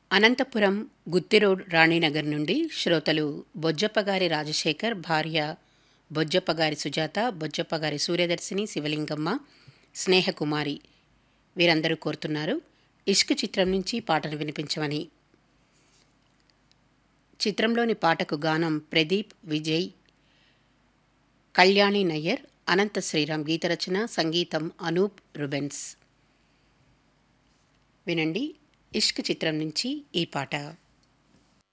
అనంతపురం గుత్తిరోడ్ రాణినగర్ నుండి శ్రోతలు బొజ్జప్పగారి రాజశేఖర్ భార్య బొజ్జప్పగారి సుజాత బొజ్జప్పగారి సూర్యదర్శిని శివలింగమ్మ స్నేహకుమారి వీరందరూ కోరుతున్నారు ఇష్క్ చిత్రం నుంచి పాటను వినిపించమని చిత్రంలోని పాటకు గానం ప్రదీప్ విజయ్ కళ్యాణి నయ్యర్ అనంత శ్రీరామ్ గీతరచన సంగీతం అనూప్ రుబెన్స్ వినండి ఇష్క్ చిత్రం నుంచి ఈ పాట